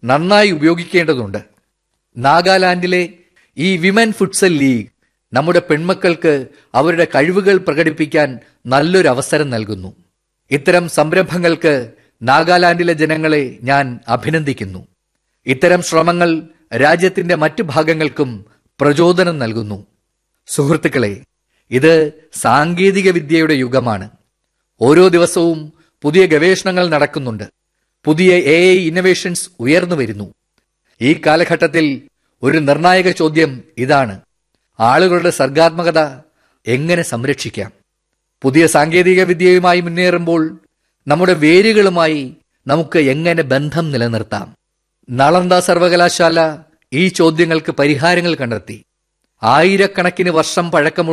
നന്നായി ഉപയോഗിക്കേണ്ടതുണ്ട് നാഗാലാൻഡിലെ ഈ വിമൻ ഫുട്സൽ ലീഗ് നമ്മുടെ പെൺമക്കൾക്ക് അവരുടെ കഴിവുകൾ പ്രകടിപ്പിക്കാൻ നല്ലൊരു അവസരം നൽകുന്നു ഇത്തരം സംരംഭങ്ങൾക്ക് നാഗാലാൻഡിലെ ജനങ്ങളെ ഞാൻ അഭിനന്ദിക്കുന്നു ഇത്തരം ശ്രമങ്ങൾ രാജ്യത്തിന്റെ മറ്റു ഭാഗങ്ങൾക്കും പ്രചോദനം നൽകുന്നു സുഹൃത്തുക്കളെ ഇത് സാങ്കേതിക വിദ്യയുടെ യുഗമാണ് ഓരോ ദിവസവും പുതിയ ഗവേഷണങ്ങൾ നടക്കുന്നുണ്ട് പുതിയ എ ഐ ഇന്നവേഷൻസ് ഉയർന്നു വരുന്നു ഈ കാലഘട്ടത്തിൽ ഒരു നിർണായക ചോദ്യം ഇതാണ് ആളുകളുടെ സർഗാത്മകത എങ്ങനെ സംരക്ഷിക്കാം പുതിയ സാങ്കേതിക വിദ്യയുമായി മുന്നേറുമ്പോൾ നമ്മുടെ വേരുകളുമായി നമുക്ക് എങ്ങനെ ബന്ധം നിലനിർത്താം നളന്ദ സർവകലാശാല ഈ ചോദ്യങ്ങൾക്ക് പരിഹാരങ്ങൾ കണ്ടെത്തി ആയിരക്കണക്കിന് വർഷം പഴക്കമുള്ള